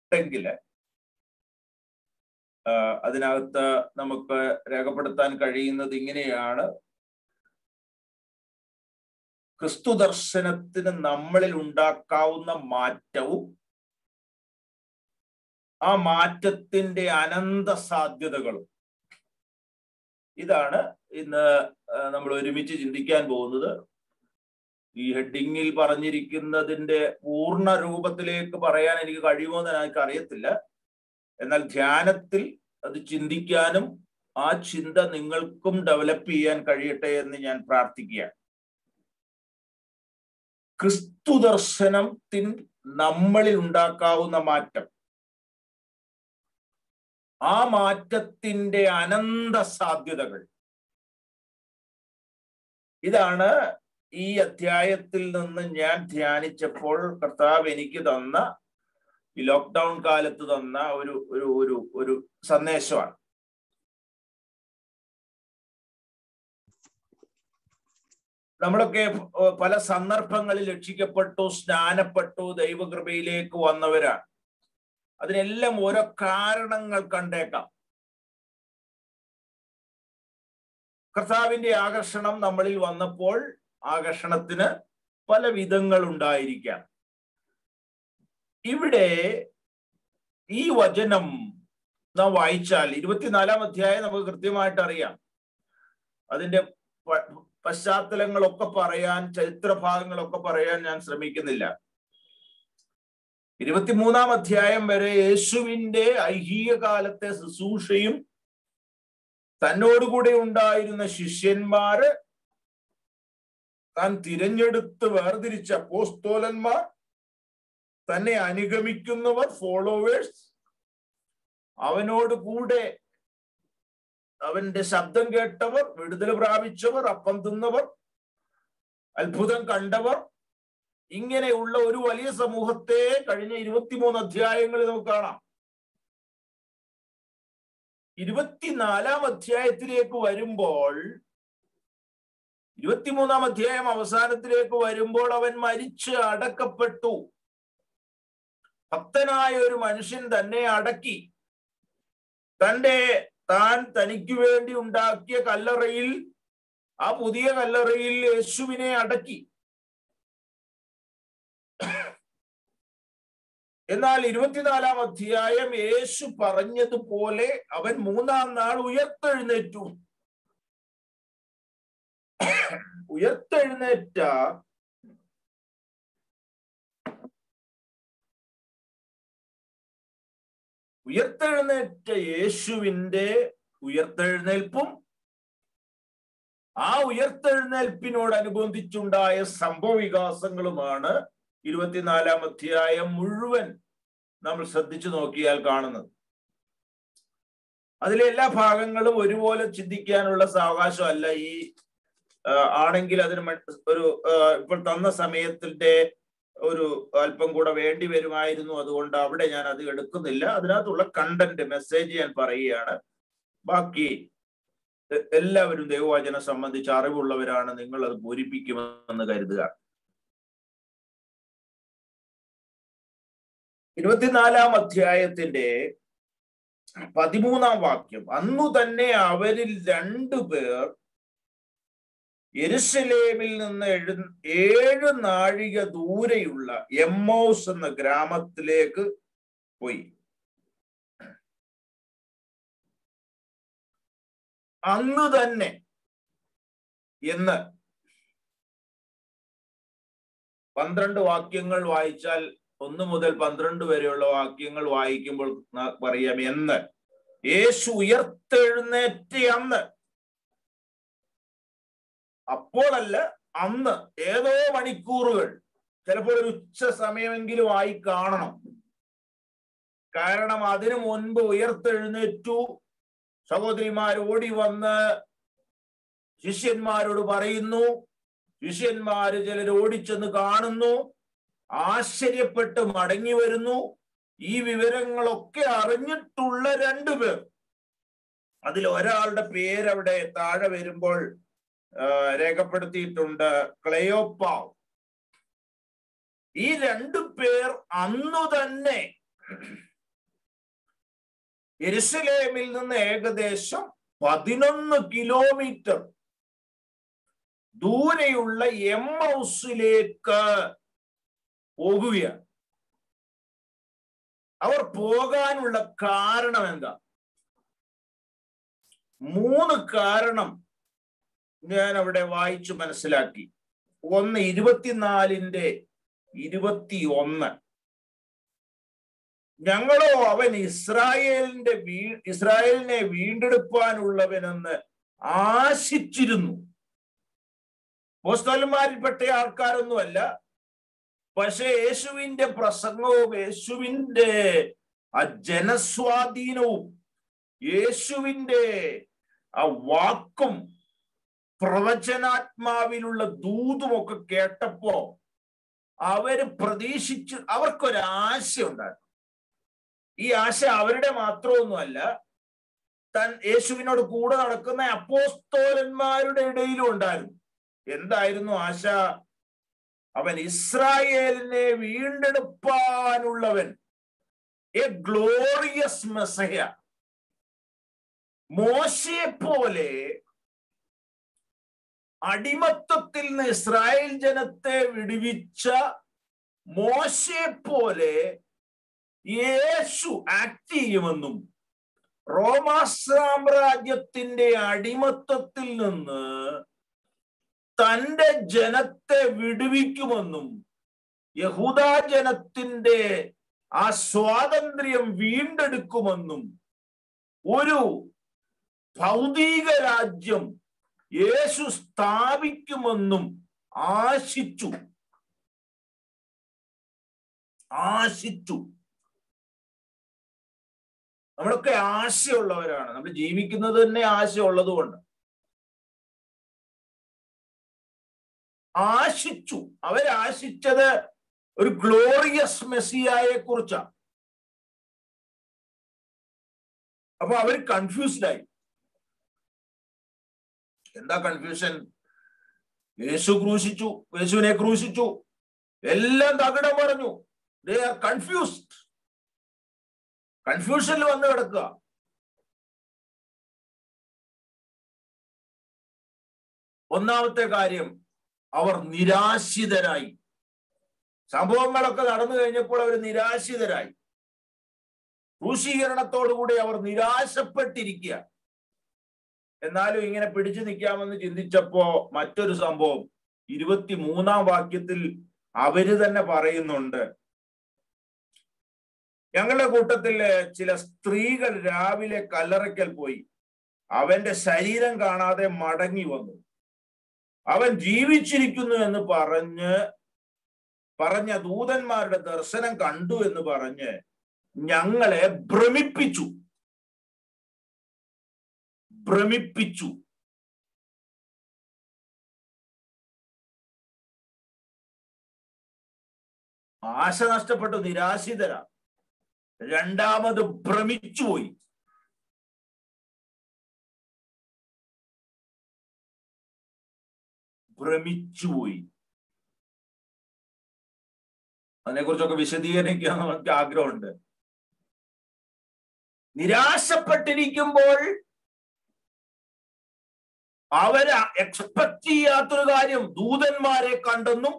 ഉണ്ടെങ്കിൽ അതിനകത്ത് നമുക്ക് രേഖപ്പെടുത്താൻ കഴിയുന്നത് ഇങ്ങനെയാണ് ക്രിസ്തു ദർശനത്തിന് നമ്മളിൽ ഉണ്ടാക്കാവുന്ന മാറ്റവും ആ മാറ്റത്തിന്റെ അനന്ത സാധ്യതകളും ഇതാണ് ഇന്ന് നമ്മൾ ഒരുമിച്ച് ചിന്തിക്കാൻ പോകുന്നത് ഈ ഹെഡിങ്ങിൽ പറഞ്ഞിരിക്കുന്നതിന്റെ പൂർണ്ണ രൂപത്തിലേക്ക് പറയാൻ എനിക്ക് കഴിയുമോ എന്ന് എനിക്ക് അറിയത്തില്ല എന്നാൽ ധ്യാനത്തിൽ അത് ചിന്തിക്കാനും ആ ചിന്ത നിങ്ങൾക്കും ഡെവലപ്പ് ചെയ്യാൻ കഴിയട്ടെ എന്ന് ഞാൻ പ്രാർത്ഥിക്കുകയാണ് ക്രിസ്തു ദർശനത്തിൽ നമ്മളിൽ ഉണ്ടാക്കാവുന്ന മാറ്റം ആ മാറ്റത്തിന്റെ അനന്ത സാധ്യതകൾ ഇതാണ് ഈ അധ്യായത്തിൽ നിന്ന് ഞാൻ ധ്യാനിച്ചപ്പോൾ കർത്താവ് എനിക്ക് തന്ന ഈ ലോക്ക്ഡൗൺ കാലത്ത് തന്ന ഒരു ഒരു ഒരു ഒരു സന്ദേശമാണ് നമ്മളൊക്കെ പല സന്ദർഭങ്ങളിൽ രക്ഷിക്കപ്പെട്ടു സ്നാനപ്പെട്ടു ദൈവകൃപയിലേക്ക് വന്നവരാണ് അതിനെല്ലാം ഓരോ കാരണങ്ങൾ കണ്ടേക്കാം കർത്താവിന്റെ ആകർഷണം നമ്മളിൽ വന്നപ്പോൾ ആകർഷണത്തിന് പല വിധങ്ങൾ ഉണ്ടായിരിക്കാം ഇവിടെ ഈ വചനം നാം വായിച്ചാൽ ഇരുപത്തിനാലാം അധ്യായം നമുക്ക് കൃത്യമായിട്ട് അറിയാം അതിന്റെ പശ്ചാത്തലങ്ങളൊക്കെ പറയാൻ ചരിത്ര ഭാഗങ്ങളൊക്കെ പറയാൻ ഞാൻ ശ്രമിക്കുന്നില്ല ഇരുപത്തിമൂന്നാം അധ്യായം വരെ യേശുവിന്റെ ഐഹിക കാലത്തെ ശുശ്രൂഷയും തന്നോടുകൂടെ ഉണ്ടായിരുന്ന ശിഷ്യന്മാര് താൻ തിരഞ്ഞെടുത്ത് വേർതിരിച്ച പോസ്തോലന്മാർ തന്നെ അനുഗമിക്കുന്നവർ ഫോളോവേഴ്സ് അവനോട് കൂടെ അവന്റെ ശബ്ദം കേട്ടവർ വിടുതൽ പ്രാപിച്ചവർ അപ്പം തിന്നവർ അത്ഭുതം കണ്ടവർ ഇങ്ങനെയുള്ള ഒരു വലിയ സമൂഹത്തെ കഴിഞ്ഞ ഇരുപത്തിമൂന്ന് അധ്യായങ്ങളിൽ നമുക്ക് കാണാം ഇരുപത്തിനാലാം അധ്യായത്തിലേക്ക് വരുമ്പോൾ ഇരുപത്തിമൂന്നാം അധ്യായം അവസാനത്തിലേക്ക് വരുമ്പോൾ അവൻ മരിച്ച് അടക്കപ്പെട്ടു ഭക്തനായ ഒരു മനുഷ്യൻ തന്നെ അടക്കി തന്റെ താൻ തനിക്ക് വേണ്ടി ഉണ്ടാക്കിയ കല്ലറയിൽ ആ പുതിയ കല്ലറയിൽ യേശുവിനെ അടക്കി എന്നാൽ ഇരുപത്തിനാലാം അധ്യായം യേശു പറഞ്ഞതുപോലെ അവൻ മൂന്നാം നാൾ ഉയർത്തെഴുന്നേറ്റു ഉയർത്തെഴുന്നേറ്റ ഉയർത്തെഴുന്നേറ്റ യേശുവിന്റെ ഉയർത്തെഴുന്നേൽപ്പും ആ ഉയർത്തെഴുന്നേൽപ്പിനോടനുബന്ധിച്ചുണ്ടായ സംഭവ വികാസങ്ങളുമാണ് ഇരുപത്തിനാലാം അധ്യായം മുഴുവൻ നമ്മൾ ശ്രദ്ധിച്ചു നോക്കിയാൽ കാണുന്നത് അതിലെ എല്ലാ ഭാഗങ്ങളും ഒരുപോലെ ചിന്തിക്കാനുള്ള സാവകാശമല്ല ഈ ആണെങ്കിൽ അതിന് ഒരു ഇപ്പോൾ തന്ന സമയത്തിന്റെ ഒരു അല്പം കൂടെ വേണ്ടി വരുമായിരുന്നു അതുകൊണ്ട് അവിടെ ഞാൻ അത് എടുക്കുന്നില്ല അതിനകത്തുള്ള കണ്ടന്റ് മെസ്സേജ് ഞാൻ പറയുകയാണ് ബാക്കി എല്ലാവരും ദൈവവചനം സംബന്ധിച്ച് അറിവുള്ളവരാണ് നിങ്ങൾ അത് പൂരിപ്പിക്കുമെന്ന് കരുതുക ഇരുപത്തിനാലാം അധ്യായത്തിന്റെ പതിമൂന്നാം വാക്യം അന്നു തന്നെ അവരിൽ രണ്ടു പേർ എരുസലേമിൽ നിന്ന് എഴു ഏഴ് നാഴിക ദൂരെയുള്ള എമ്മോസ് എന്ന ഗ്രാമത്തിലേക്ക് പോയി അന്ന് തന്നെ എന്ന് പന്ത്രണ്ട് വാക്യങ്ങൾ വായിച്ചാൽ ഒന്ന് മുതൽ പന്ത്രണ്ട് വരെയുള്ള വാക്യങ്ങൾ വായിക്കുമ്പോൾ പറയാം എന്ന് യേശു ഉയർത്തെഴുന്നേറ്റ അന്ന് അപ്പോഴല്ല അന്ന് ഏതോ മണിക്കൂറുകൾ ചിലപ്പോൾ ഒരു ഉച്ച സമയമെങ്കിലും ആയി കാണണം കാരണം അതിനു മുൻപ് ഉയർത്തെഴുന്നേറ്റു സഹോദരിമാർ ഓടി വന്ന് ശിഷ്യന്മാരോട് പറയുന്നു ശിഷ്യന്മാര് ചിലർ ഓടിച്ചെന്ന് കാണുന്നു ആശ്ചര്യപ്പെട്ട് മടങ്ങി വരുന്നു ഈ വിവരങ്ങളൊക്കെ അറിഞ്ഞിട്ടുള്ള രണ്ടുപേർ അതിൽ ഒരാളുടെ പേരവിടെ താഴെ വരുമ്പോൾ രേഖപ്പെടുത്തിയിട്ടുണ്ട് ക്ലയോപ്പാവ് ഈ രണ്ടു പേർ അന്നു തന്നെ എരുസലേമിൽ നിന്ന് ഏകദേശം പതിനൊന്ന് കിലോമീറ്റർ ദൂരെയുള്ള എം ഹൗസിലേക്ക് പോകുകയാണ് അവർ പോകാനുള്ള കാരണം എന്താ മൂന്ന് കാരണം ഞാൻ അവിടെ വായിച്ചു മനസ്സിലാക്കി ഒന്ന് ഇരുപത്തിനാലിന്റെ ഇരുപത്തി ഒന്ന് ഞങ്ങളോ അവൻ ഇസ്രായേലിന്റെ വീ ഇസ്രായേലിനെ വീണ്ടെടുപ്പാനുള്ളവനെന്ന് ആശിച്ചിരുന്നു പോസ്തലന്മാരിൽപ്പെട്ട ആൾക്കാരൊന്നുമല്ല പക്ഷെ യേശുവിന്റെ പ്രസംഗവും യേശുവിന്റെ ആ ജനസ്വാധീനവും യേശുവിന്റെ ആ വാക്കും പ്രവചനാത്മാവിലുള്ള ദൂതുമൊക്കെ കേട്ടപ്പോ അവര് പ്രതീക്ഷിച്ച് അവർക്കൊരാശ ഉണ്ടായിരുന്നു ഈ ആശ അവരുടെ മാത്രമൊന്നുമല്ല തൻ യേശുവിനോട് കൂടെ നടക്കുന്ന അപ്പോസ്തോലന്മാരുടെ ഇടയിലും ഉണ്ടായിരുന്നു എന്തായിരുന്നു ആശ അവൻ ഇസ്രായേലിനെ വീണ്ടെടുപ്പാനുള്ളവൻ എ ഗ്ലോറിയസ് മെസ്സഹ മോശയെ പോലെ അടിമത്വത്തിൽ നിന്ന് ഇസ്രായേൽ ജനത്തെ വിടുവിച്ച മോശയെ പോലെ യേശു ആക്ട് ചെയ്യുമെന്നും റോമാ സാമ്രാജ്യത്തിന്റെ അടിമത്വത്തിൽ നിന്ന് തന്റെ ജനത്തെ വിടുവിക്കുമെന്നും യഹൂദാ ജനത്തിന്റെ ആ സ്വാതന്ത്ര്യം വീണ്ടെടുക്കുമെന്നും ഒരു ഭൗതിക രാജ്യം യേശു സ്ഥാപിക്കുമെന്നും ആശിച്ചു ആശിച്ചു നമ്മളൊക്കെ ആശയുള്ളവരാണ് നമ്മൾ ജീവിക്കുന്നത് തന്നെ ആശയുള്ളത് കൊണ്ട് ആശിച്ചു അവരാശിച്ചത് ഒരു ഗ്ലോറിയസ് മെസ്സിയായെ കുറിച്ചാണ് അപ്പൊ അവർ കൺഫ്യൂസ്ഡ് ആയി എന്താ കൺഫ്യൂഷൻ യേശു ക്രൂശിച്ചു യേശുവിനെ ക്രൂശിച്ചു എല്ലാം തകിടം പറഞ്ഞു ദേ ആർ കൺഫ്യൂസ്ഡ് കൺഫ്യൂഷനിൽ വന്ന് കിടക്കുക ഒന്നാമത്തെ കാര്യം അവർ നിരാശിതരായി സംഭവങ്ങളൊക്കെ നടന്നു കഴിഞ്ഞപ്പോൾ അവർ നിരാശിതരായി ക്രൂശീകരണത്തോടുകൂടി അവർ നിരാശപ്പെട്ടിരിക്കുക എന്നാലും ഇങ്ങനെ പിടിച്ചു നിൽക്കാമെന്ന് ചിന്തിച്ചപ്പോ മറ്റൊരു സംഭവം ഇരുപത്തി മൂന്നാം വാക്യത്തിൽ അവര് തന്നെ പറയുന്നുണ്ട് ഞങ്ങളുടെ കൂട്ടത്തില് ചില സ്ത്രീകൾ രാവിലെ കല്ലറയ്ക്കൽ പോയി അവന്റെ ശരീരം കാണാതെ മടങ്ങി വന്നു അവൻ ജീവിച്ചിരിക്കുന്നു എന്ന് പറഞ്ഞ് പറഞ്ഞ ദൂതന്മാരുടെ ദർശനം കണ്ടു എന്ന് പറഞ്ഞ് ഞങ്ങളെ ഭ്രമിപ്പിച്ചു ഭ്രമിപ്പിച്ചു ആശ നഷ്ടപ്പെട്ടു നിരാശിതര രണ്ടാമത് ഭ്രമിച്ചുപോയി ഭ്രമിച്ചുപോയി അതിനെക്കുറിച്ചൊക്കെ വിശദീകരിക്കാൻ നമുക്ക് ആഗ്രഹമുണ്ട് നിരാശപ്പെട്ടിരിക്കുമ്പോൾ അവര് എക്സ്പെക്ട് ചെയ്യാത്തൊരു കാര്യം ദൂതന്മാരെ കണ്ടെന്നും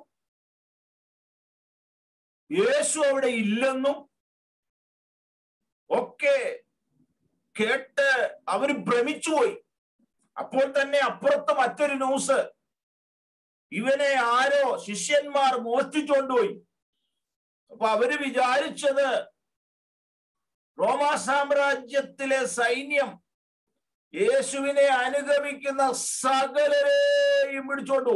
യേശു അവിടെ ഇല്ലെന്നും ഒക്കെ കേട്ട് അവര് ഭ്രമിച്ചുപോയി അപ്പോൾ തന്നെ അപ്പുറത്ത് മറ്റൊരു ന്യൂസ് ഇവനെ ആരോ ശിഷ്യന്മാർ മോഷ്ടിച്ചുകൊണ്ടുപോയി അപ്പൊ അവര് വിചാരിച്ചത് റോമാ സാമ്രാജ്യത്തിലെ സൈന്യം യേശുവിനെ അനുഗമിക്കുന്ന സകലരെയും പിടിച്ചോണ്ടു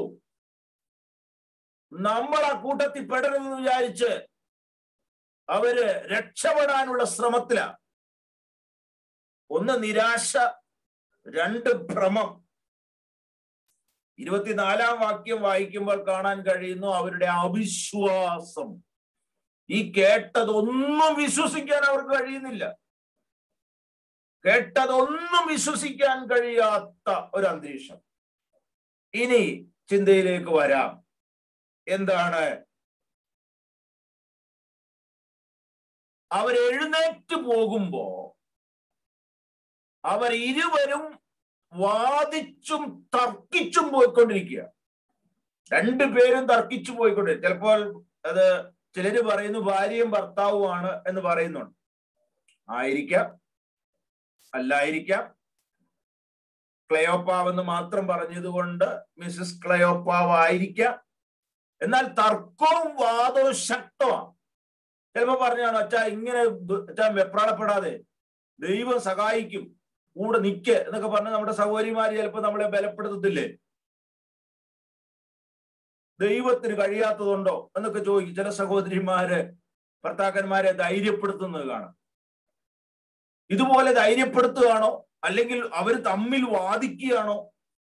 നമ്മൾ ആ കൂട്ടത്തിൽ പെടരുതെന്ന് വിചാരിച്ച് അവര് രക്ഷപ്പെടാനുള്ള ശ്രമത്തിലാണ് ഒന്ന് നിരാശ രണ്ട് ഭ്രമം ഇരുപത്തിനാലാം വാക്യം വായിക്കുമ്പോൾ കാണാൻ കഴിയുന്നു അവരുടെ അവിശ്വാസം ഈ കേട്ടതൊന്നും വിശ്വസിക്കാൻ അവർക്ക് കഴിയുന്നില്ല കേട്ടതൊന്നും വിശ്വസിക്കാൻ കഴിയാത്ത ഒരു അന്തരീക്ഷം ഇനി ചിന്തയിലേക്ക് വരാം എന്താണ് അവർ എഴുന്നേറ്റ് പോകുമ്പോ അവർ ഇരുവരും വാദിച്ചും തർക്കിച്ചും പോയിക്കൊണ്ടിരിക്കുക രണ്ടുപേരും തർക്കിച്ചു പോയിക്കൊണ്ടിരിക്കുക ചിലപ്പോൾ അത് ചിലര് പറയുന്നു ഭാര്യയും ഭർത്താവുമാണ് എന്ന് പറയുന്നുണ്ട് ആയിരിക്കാം അല്ലായിരിക്കാം ക്ലയോപ്പാവ് എന്ന് മാത്രം പറഞ്ഞതുകൊണ്ട് മിസസ് ക്ലയോപ്പാവ് ആയിരിക്കാം എന്നാൽ തർക്കവും വാദവും ശക്തമാണ് ചിലപ്പോ പറഞ്ഞാണ് അച്ഛാ ഇങ്ങനെ അച്ഛാ വെപ്രാളപ്പെടാതെ ദൈവം സഹായിക്കും കൂടെ നിക്ക് എന്നൊക്കെ പറഞ്ഞ് നമ്മുടെ സഹോദരിമാര് ചിലപ്പോ നമ്മളെ ബലപ്പെടുത്തത്തില്ലേ ദൈവത്തിന് കഴിയാത്തതുണ്ടോ എന്നൊക്കെ ചോദിക്കും ചില സഹോദരിമാര് ഭർത്താക്കന്മാരെ ധൈര്യപ്പെടുത്തുന്നത് കാണാം ഇതുപോലെ ധൈര്യപ്പെടുത്തുകയാണോ അല്ലെങ്കിൽ അവർ തമ്മിൽ വാദിക്കുകയാണോ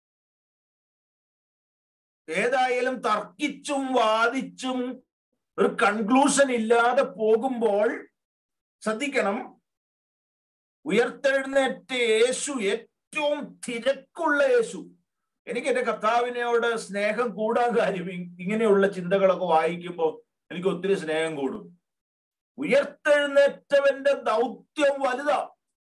ഏതായാലും തർക്കിച്ചും വാദിച്ചും ഒരു കൺക്ലൂഷൻ ഇല്ലാതെ പോകുമ്പോൾ ശ്രദ്ധിക്കണം ഉയർത്തെഴുന്നേറ്റ യേശു ഏറ്റവും തിരക്കുള്ള യേശു എനിക്ക് എന്റെ കർത്താവിനോട് സ്നേഹം കൂടാൻ കാര്യം ഇങ്ങനെയുള്ള ചിന്തകളൊക്കെ വായിക്കുമ്പോൾ എനിക്ക് ഒത്തിരി സ്നേഹം കൂടും ഉയർത്തെഴുന്നേറ്റവന്റെ ദൗത്യം വലുതാ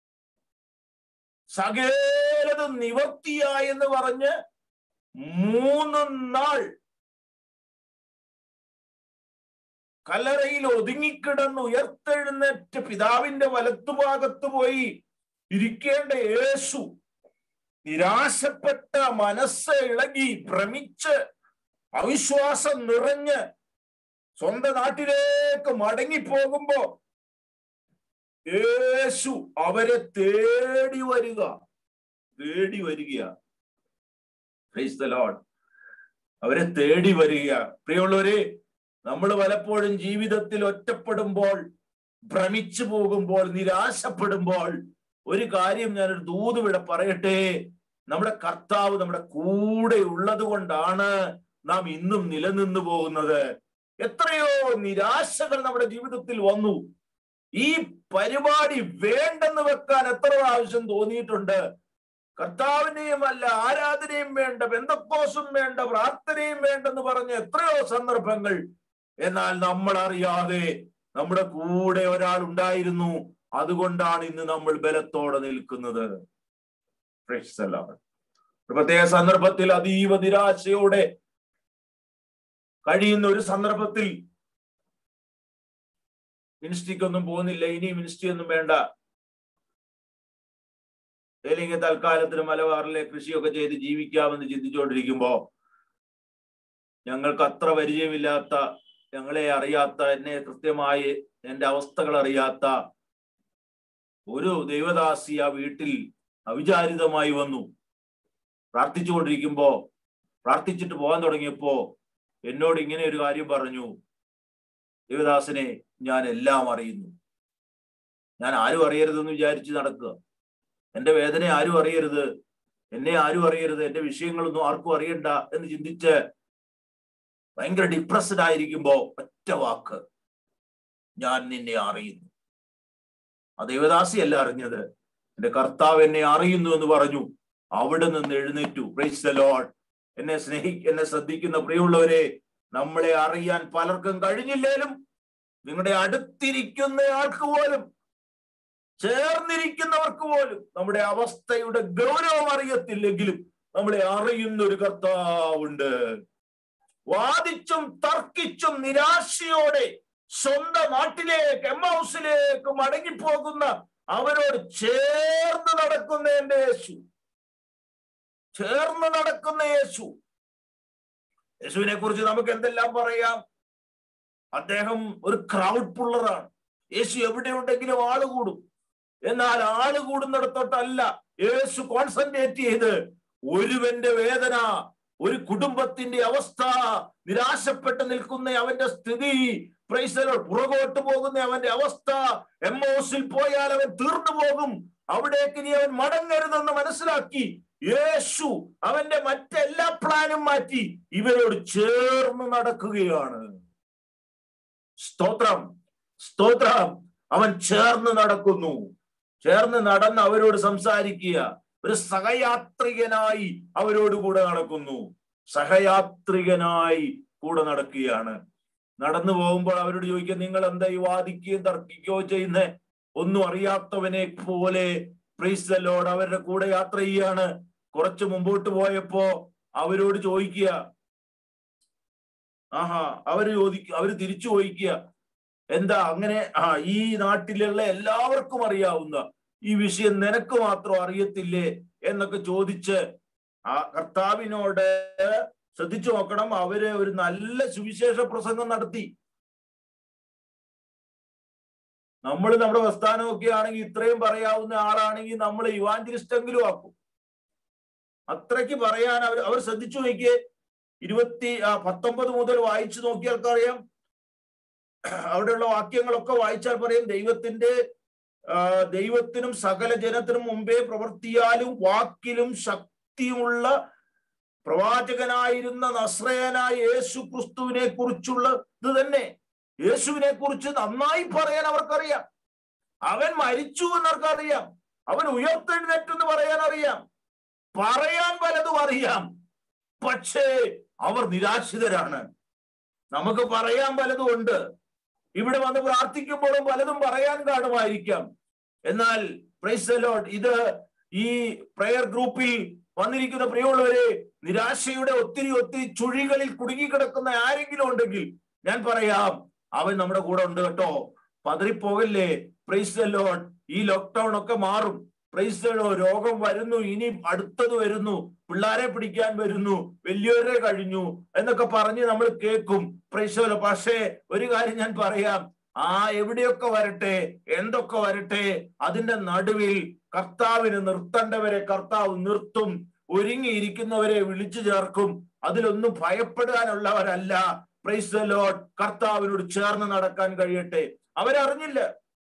സകേലത് നിവർത്തിയായി എന്ന് പറഞ്ഞ് മൂന്ന് നാൾ കല്ലറയിൽ ഒതുങ്ങിക്കിടന്ന് ഉയർത്തെഴുന്നേറ്റ് പിതാവിന്റെ വലത്തുഭാഗത്ത് പോയി ഇരിക്കേണ്ട യേശു നിരാശപ്പെട്ട മനസ്സ് ഇളകി ഭ്രമിച്ച് അവിശ്വാസം നിറഞ്ഞ് സ്വന്തം നാട്ടിലേക്ക് മടങ്ങിപ്പോകുമ്പോ യേശു അവരെ തേടി വരിക തേടി വരിക ലോഡ് അവരെ തേടി വരിക പ്രിയമുള്ളവരെ നമ്മൾ പലപ്പോഴും ജീവിതത്തിൽ ഒറ്റപ്പെടുമ്പോൾ ഭ്രമിച്ചു പോകുമ്പോൾ നിരാശപ്പെടുമ്പോൾ ഒരു കാര്യം ഞാനൊരു ദൂത് ഇവിടെ പറയട്ടെ നമ്മുടെ കർത്താവ് നമ്മുടെ കൂടെ ഉള്ളത് കൊണ്ടാണ് നാം ഇന്നും നിലനിന്നു പോകുന്നത് എത്രയോ നിരാശകൾ നമ്മുടെ ജീവിതത്തിൽ വന്നു ഈ പരിപാടി വേണ്ടെന്ന് വെക്കാൻ എത്ര പ്രാവശ്യം തോന്നിയിട്ടുണ്ട് കർത്താവിനെയും അല്ല ആരാധനയും വേണ്ട ബന്ധക്കോസും വേണ്ട പ്രാർത്ഥനയും വേണ്ടെന്ന് പറഞ്ഞ എത്രയോ സന്ദർഭങ്ങൾ എന്നാൽ നമ്മൾ അറിയാതെ നമ്മുടെ കൂടെ ഒരാൾ ഉണ്ടായിരുന്നു അതുകൊണ്ടാണ് ഇന്ന് നമ്മൾ ബലത്തോടെ നിൽക്കുന്നത് ഒരു പ്രത്യേക സന്ദർഭത്തിൽ അതീവ നിരാശയോടെ കഴിയുന്ന ഒരു സന്ദർഭത്തിൽ മിനിസ്ട്രിക്കൊന്നും പോകുന്നില്ല ഇനി മിനിസ്ട്രി ഒന്നും വേണ്ട അല്ലെങ്കിൽ തൽക്കാലത്തിന് മലബാറിലെ കൃഷിയൊക്കെ ചെയ്ത് ജീവിക്കാമെന്ന് ചിന്തിച്ചുകൊണ്ടിരിക്കുമ്പോ ഞങ്ങൾക്ക് അത്ര പരിചയമില്ലാത്ത ഞങ്ങളെ അറിയാത്ത എന്നെ കൃത്യമായി എന്റെ അവസ്ഥകൾ അറിയാത്ത ഒരു ദൈവദാസി ആ വീട്ടിൽ അവിചാരിതമായി വന്നു പ്രാർത്ഥിച്ചുകൊണ്ടിരിക്കുമ്പോ പ്രാർത്ഥിച്ചിട്ട് പോകാൻ തുടങ്ങിയപ്പോ എന്നോട് ഇങ്ങനെ ഒരു കാര്യം പറഞ്ഞു ദേവദാസനെ ഞാൻ എല്ലാം അറിയുന്നു ഞാൻ ആരും അറിയരുതെന്ന് വിചാരിച്ച് നടക്കുക എന്റെ വേദന ആരും അറിയരുത് എന്നെ ആരും അറിയരുത് എന്റെ വിഷയങ്ങളൊന്നും ആർക്കും അറിയണ്ട എന്ന് ചിന്തിച്ച് ഭയങ്കര ഡിപ്രസ്ഡ് ആയിരിക്കുമ്പോ ഒറ്റ വാക്ക് ഞാൻ നിന്നെ അറിയുന്നു ആ ദേവദാസിയല്ല അറിഞ്ഞത് എന്റെ കർത്താവ് എന്നെ അറിയുന്നു എന്ന് പറഞ്ഞു അവിടെ നിന്ന് എഴുന്നേറ്റു പ്രൈസ് ദ ലോഡ് എന്നെ സ്നേഹി എന്നെ ശ്രദ്ധിക്കുന്ന പ്രിയമുള്ളവരെ നമ്മളെ അറിയാൻ പലർക്കും കഴിഞ്ഞില്ലേലും നിങ്ങളുടെ അടുത്തിരിക്കുന്ന ആൾക്ക് പോലും ചേർന്നിരിക്കുന്നവർക്ക് പോലും നമ്മുടെ അവസ്ഥയുടെ ഗൗരവം അറിയത്തില്ലെങ്കിലും നമ്മളെ അറിയുന്ന ഒരു കർത്താവുണ്ട് വാദിച്ചും തർക്കിച്ചും നിരാശയോടെ സ്വന്തം നാട്ടിലേക്ക് എം ഹൗസിലേക്ക് മടങ്ങിപ്പോകുന്ന അവരോട് ചേർന്ന് നടക്കുന്ന എന്റെ യേശു ചേർന്ന് നടക്കുന്ന യേശു യേശുവിനെ കുറിച്ച് നമുക്ക് എന്തെല്ലാം പറയാം അദ്ദേഹം ഒരു ക്രൗഡ് പുള്ളറാണ് യേശു എവിടെ ഉണ്ടെങ്കിലും ആള് കൂടും എന്നാൽ ആള് കൂടുന്നിടത്തോട്ടല്ല യേശു കോൺസെൻട്രേറ്റ് ചെയ്ത് ഒരുവന്റെ വേദന ഒരു കുടുംബത്തിന്റെ അവസ്ഥ നിരാശപ്പെട്ട് നിൽക്കുന്ന അവന്റെ സ്ഥിതി പ്രൈസലോ പുറകോട്ട് പോകുന്ന അവന്റെ അവസ്ഥ എം ഓസിൽ പോയാൽ അവൻ തീർന്നു പോകും അവിടേക്ക് ഇനി അവൻ മടങ്ങരുതെന്ന് മനസ്സിലാക്കി യേശു അവന്റെ മറ്റെല്ലാ പ്ലാനും മാറ്റി ഇവരോട് ചേർന്ന് നടക്കുകയാണ് സ്തോത്രം സ്തോത്രം അവൻ ചേർന്ന് നടക്കുന്നു ചേർന്ന് നടന്ന് അവരോട് സംസാരിക്കുക ഒരു സഹയാത്രികനായി അവരോട് കൂടെ നടക്കുന്നു സഹയാത്രികനായി കൂടെ നടക്കുകയാണ് നടന്നു പോകുമ്പോൾ അവരോട് ചോദിക്കുക നിങ്ങൾ എന്താ ഈ വാദിക്കുകയും തർക്കിക്കുകയോ ചെയ്യുന്ന ഒന്നും അറിയാത്തവനെ പോലെ പ്രൈസ് ലോഡ് അവരുടെ കൂടെ യാത്ര ചെയ്യാണ് കുറച്ച് മുമ്പോട്ട് പോയപ്പോ അവരോട് ചോദിക്കുക ആഹാ അവര് ചോദിക്കുക അവര് തിരിച്ചു ചോദിക്കുക എന്താ അങ്ങനെ ആ ഈ നാട്ടിലുള്ള എല്ലാവർക്കും അറിയാവുന്ന ഈ വിഷയം നിനക്ക് മാത്രം അറിയത്തില്ലേ എന്നൊക്കെ ചോദിച്ച് ആ കർത്താവിനോട് ശ്രദ്ധിച്ചു നോക്കണം അവര് ഒരു നല്ല സുവിശേഷ പ്രസംഗം നടത്തി നമ്മൾ നമ്മുടെ പ്രസ്ഥാനമൊക്കെ ആണെങ്കിൽ ഇത്രയും പറയാവുന്ന ആളാണെങ്കിൽ നമ്മൾ യുവാഞ്ചലിസ്റ്റെങ്കിലും ആക്കും അത്രയ്ക്ക് പറയാൻ അവർ അവർ ശ്രദ്ധിച്ചു നോക്കിയേ ഇരുപത്തി ആ പത്തൊമ്പത് മുതൽ വായിച്ചു നോക്കിയാൽക്കറിയാം അവിടെയുള്ള വാക്യങ്ങളൊക്കെ വായിച്ചാൽ പറയും ദൈവത്തിന്റെ ആ, ദൈവത്തിനും സകല ജനത്തിനും മുമ്പേ പ്രവർത്തിയാലും വാക്കിലും ശക്തിയുമുള്ള പ്രവാചകനായിരുന്ന നസ്രയനായ യേശു ക്രിസ്തുവിനെ കുറിച്ചുള്ള ഇത് തന്നെ യേശുവിനെ കുറിച്ച് നന്നായി പറയാൻ അവർക്കറിയാം അവൻ മരിച്ചു എന്നവർക്കറിയാം അവൻ ഉയർത്തെഴുന്നേറ്റെന്ന് പറയാൻ അറിയാം പറയാൻ പലതും അറിയാം പക്ഷേ അവർ നിരാശിതരാണ് നമുക്ക് പറയാൻ പലതും ഉണ്ട് ഇവിടെ വന്ന് പ്രാർത്ഥിക്കുമ്പോഴും പലതും പറയാൻ കാണുമായിരിക്കാം എന്നാൽ പ്രൈസ് ലോഡ് ഇത് ഈ പ്രയർ ഗ്രൂപ്പിൽ വന്നിരിക്കുന്ന പ്രിയമുള്ളവരെ നിരാശയുടെ ഒത്തിരി ഒത്തിരി ചുഴികളിൽ കുടുങ്ങിക്കിടക്കുന്ന ആരെങ്കിലും ഉണ്ടെങ്കിൽ ഞാൻ പറയാം അവൻ നമ്മുടെ കൂടെ ഉണ്ട് കേട്ടോ പതറിപ്പോകല്ലേ പ്രൈസ് ലോഡ് ഈ ലോക്ക്ഡൌൺ ഒക്കെ മാറും പ്രൈസ് രോഗം വരുന്നു ഇനി അടുത്തത് വരുന്നു പിള്ളാരെ പിടിക്കാൻ വരുന്നു വലിയവരെ കഴിഞ്ഞു എന്നൊക്കെ പറഞ്ഞ് നമ്മൾ കേൾക്കും പ്രൈസോലോ പക്ഷേ ഒരു കാര്യം ഞാൻ പറയാം ആ എവിടെയൊക്കെ വരട്ടെ എന്തൊക്കെ വരട്ടെ അതിന്റെ നടുവിൽ കർത്താവിന് നിർത്തേണ്ടവരെ കർത്താവ് നിർത്തും ഒരുങ്ങിയിരിക്കുന്നവരെ വിളിച്ചു ചേർക്കും അതിലൊന്നും ഭയപ്പെടാനുള്ളവരല്ല പ്രൈസ് ലോഡ് കർത്താവിനോട് ചേർന്ന് നടക്കാൻ കഴിയട്ടെ അവരറിഞ്ഞില്ല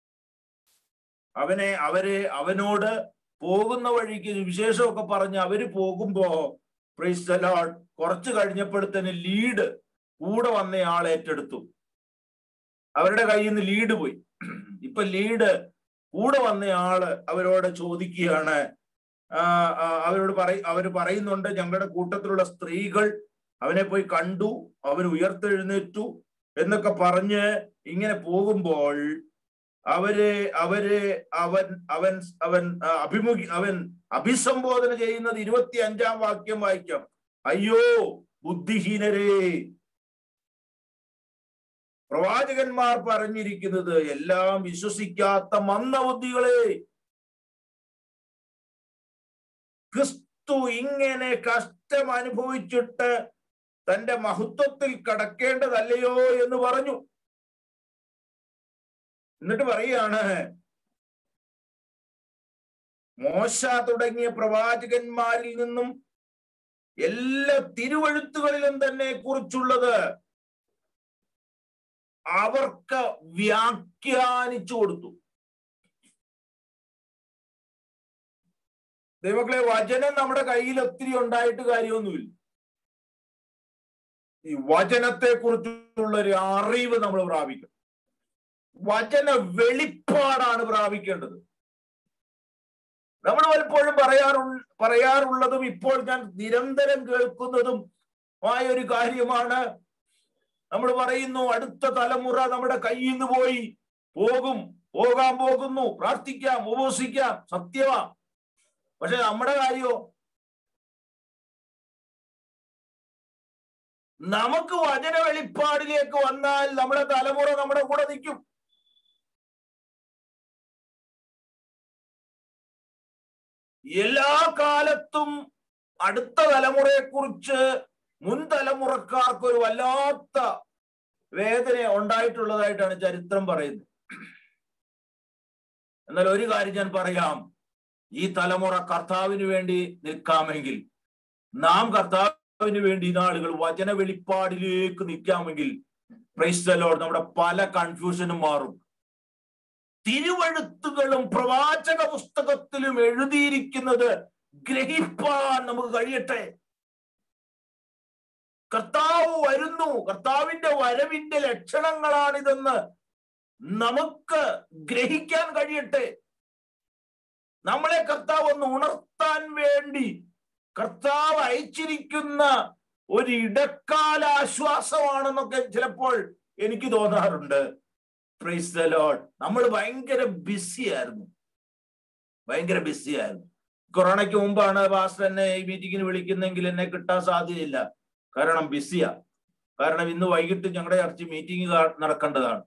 അവനെ അവരെ അവനോട് പോകുന്ന വഴിക്ക് വിശേഷമൊക്കെ പറഞ്ഞ് അവര് പോകുമ്പോ പ്രൈസ് ലോഡ് കുറച്ച് കഴിഞ്ഞപ്പോഴത്തേന് ലീഡ് കൂടെ വന്നയാൾ ഏറ്റെടുത്തു അവരുടെ കയ്യിൽ നിന്ന് ലീഡ് പോയി ഇപ്പൊ ലീഡ് കൂടെ വന്നയാള് അവരോട് ചോദിക്കുകയാണ് ആ, ആ, അവരോട് പറയ അവര് പറയുന്നുണ്ട് ഞങ്ങളുടെ കൂട്ടത്തിലുള്ള സ്ത്രീകൾ അവനെ പോയി കണ്ടു അവൻ ഉയർത്തെഴുന്നേറ്റു എന്നൊക്കെ പറഞ്ഞ് ഇങ്ങനെ പോകുമ്പോൾ അവര് അവര് അവൻ അവൻ അവൻ ആ, അഭിമുഖി അവൻ അഭിസംബോധന ചെയ്യുന്നത് ഇരുപത്തി അഞ്ചാം വാക്യം വായിക്കാം അയ്യോ ബുദ്ധിഹീനരേ പ്രവാചകന്മാർ പറഞ്ഞിരിക്കുന്നത് എല്ലാം വിശ്വസിക്കാത്ത മന്ദബുദ്ധികളെ ക്രിസ്തു ഇങ്ങനെ കഷ്ടം അനുഭവിച്ചിട്ട് തന്റെ മഹത്വത്തിൽ കടക്കേണ്ടതല്ലയോ എന്ന് പറഞ്ഞു എന്നിട്ട് പറയാണ് മോശ തുടങ്ങിയ പ്രവാചകന്മാരിൽ നിന്നും എല്ലാ തിരുവഴുത്തുകളിലും തന്നെ കുറിച്ചുള്ളത് അവർക്ക് വ്യാഖ്യാനിച്ചു കൊടുത്തു ദൈവങ്ങളെ വചനം നമ്മുടെ കയ്യിൽ ഒത്തിരി ഉണ്ടായിട്ട് കാര്യമൊന്നുമില്ല ഈ വചനത്തെ കുറിച്ചുള്ള ഒരു അറിവ് നമ്മൾ പ്രാപിക്കണം വചന വെളിപ്പാടാണ് പ്രാപിക്കേണ്ടത് നമ്മൾ പലപ്പോഴും പറയാറു പറയാറുള്ളതും ഇപ്പോൾ ഞാൻ നിരന്തരം കേൾക്കുന്നതും ആയ ഒരു കാര്യമാണ് നമ്മൾ പറയുന്നു അടുത്ത തലമുറ നമ്മുടെ കയ്യിൽ നിന്ന് പോയി പോകും പോകാൻ പോകുന്നു പ്രാർത്ഥിക്കാം ഉപവസിക്കാം സത്യമാ പക്ഷെ നമ്മുടെ കാര്യോ നമുക്ക് വചന വെളിപ്പാടിലേക്ക് വന്നാൽ നമ്മുടെ തലമുറ നമ്മുടെ കൂടെ നിൽക്കും എല്ലാ കാലത്തും അടുത്ത തലമുറയെ കുറിച്ച് മുൻ തലമുറക്കാർക്ക് ഒരു വല്ലാത്ത വേദന ഉണ്ടായിട്ടുള്ളതായിട്ടാണ് ചരിത്രം പറയുന്നത് എന്നാൽ ഒരു കാര്യം ഞാൻ പറയാം ഈ തലമുറ കർത്താവിന് വേണ്ടി നിൽക്കാമെങ്കിൽ നാം കർത്താവിന് വേണ്ടി ഈ നാളുകൾ വചന വെളിപ്പാടിലേക്ക് നിൽക്കാമെങ്കിൽ പ്രൈസ്തലോട് നമ്മുടെ പല കൺഫ്യൂഷനും മാറും തിരുവഴുത്തുകളും പ്രവാചക പുസ്തകത്തിലും എഴുതിയിരിക്കുന്നത് ഗ്രഹിപ്പാൻ നമുക്ക് കഴിയട്ടെ കർത്താവ് വരുന്നു കർത്താവിന്റെ വരവിന്റെ ലക്ഷണങ്ങളാണിതെന്ന് നമുക്ക് ഗ്രഹിക്കാൻ കഴിയട്ടെ നമ്മളെ കർത്താവ് ഒന്ന് ഉണർത്താൻ വേണ്ടി കർത്താവ് അയച്ചിരിക്കുന്ന ഒരു ഇടക്കാല ആശ്വാസമാണെന്നൊക്കെ ചിലപ്പോൾ എനിക്ക് തോന്നാറുണ്ട് പ്രൈസ് ദ ലോഡ് നമ്മൾ ഭയങ്കര ബിസി ആയിരുന്നു ഭയങ്കര ബിസി ആയിരുന്നു കൊറോണയ്ക്ക് മുമ്പാണ് പാസ്റ്റർ എന്നെ ഈ മീറ്റിങ്ങിന് വിളിക്കുന്നെങ്കിൽ എന്നെ കിട്ടാൻ സാധ്യതയില്ല കാരണം ബിസിയാ കാരണം ഇന്ന് വൈകിട്ട് ഞങ്ങളുടെ ചർച്ച മീറ്റിംഗ് നടക്കേണ്ടതാണ്